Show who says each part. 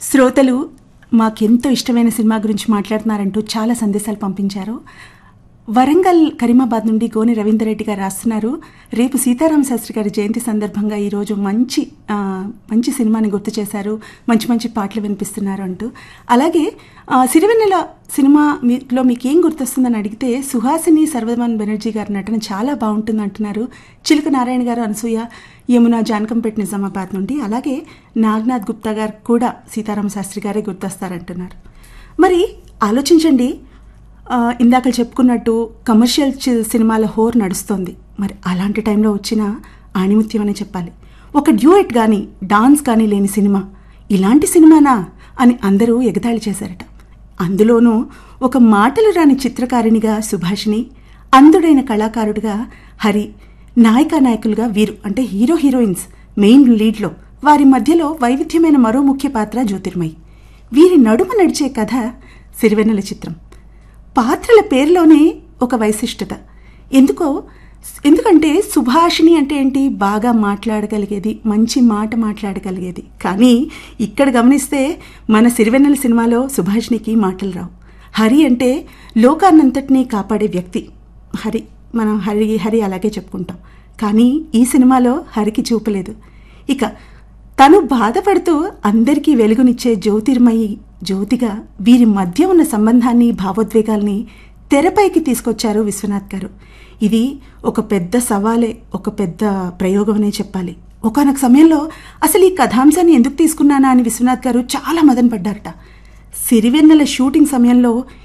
Speaker 1: శ్రోతలు మాకెంతో ఇష్టమైన సినిమా గురించి మాట్లాడుతున్నారంటూ చాలా సందేశాలు పంపించారు వరంగల్ కరీమాబాద్ నుండి గోని రవీందర్ రెడ్డి గారు రాస్తున్నారు రేపు సీతారామ శాస్త్రి గారి జయంతి సందర్భంగా ఈరోజు మంచి ఆ, మంచి సినిమాని గుర్తు చేశారు మంచి మంచి పాటలు వినిపిస్తున్నారు అంటూ అలాగే ఆ, సిరివెన్నెల సినిమా మీలో మీకు ఏం గుర్తొస్తుందని అడిగితే సుహాసిని సర్వమన్ బెనర్జీ గారి నటన చాలా బాగుంటుంది అంటున్నారు చిలుక నారాయణ గారు అనసూయ యమున జానకంపేట నిజామాబాద్ నుండి అలాగే నాగనాథ్ గుప్తా గారు కూడా సీతారామ శాస్త్రి గారే గుర్తొస్తారంటున్నారు మరి ఆలోచించండి ఆ, ఇందాక చెప్పుకున్నట్టు కమర్షియల్ చి- సినిమాల హోర్ నడుస్తోంది మరి అలాంటి టైంలో వచ్చిన ఆణిముత్యం అనే చెప్పాలి ఒక డ్యూయట్ కానీ డాన్స్ కానీ లేని సినిమా ఇలాంటి సినిమానా అని అందరూ ఎగతాళి చేశారట అందులోనూ ఒక మాటలు రాని చిత్రకారిణిగా సుభాషిణి అందుడైన కళాకారుడిగా హరి నాయకా నాయకులుగా వీరు అంటే హీరో హీరోయిన్స్ మెయిన్ లీడ్లో వారి మధ్యలో వైవిధ్యమైన మరో ముఖ్య పాత్ర జ్యోతిర్మయి వీరి నడుమ నడిచే కథ సిరివెన్నెల చిత్రం పాత్రల పేరులోనే ఒక వైశిష్టత ఎందుకో ఎందుకంటే సుభాషిణి అంటే ఏంటి బాగా మాట్లాడగలిగేది మంచి మాట మాట్లాడగలిగేది కానీ ఇక్కడ గమనిస్తే మన సిరివెన్నెల సినిమాలో సుభాషిణికి మాటలు రావు హరి అంటే లోకాన్నంతటినీ కాపాడే వ్యక్తి హరి మనం హరి హరి అలాగే చెప్పుకుంటాం కానీ ఈ సినిమాలో హరికి చూపలేదు ఇక తను బాధపడుతూ అందరికీ వెలుగునిచ్చే జ్యోతిర్మయి జ్యోతిగా వీరి మధ్య ఉన్న సంబంధాన్ని భావోద్వేగాల్ని తెరపైకి తీసుకొచ్చారు విశ్వనాథ్ గారు ఇది ఒక పెద్ద సవాలే ఒక పెద్ద ప్రయోగం అనే చెప్పాలి ఒకనొక సమయంలో అసలు ఈ కథాంశాన్ని ఎందుకు తీసుకున్నానా అని విశ్వనాథ్ గారు చాలా మదన పడ్డారట సిరివెన్నెల షూటింగ్ సమయంలో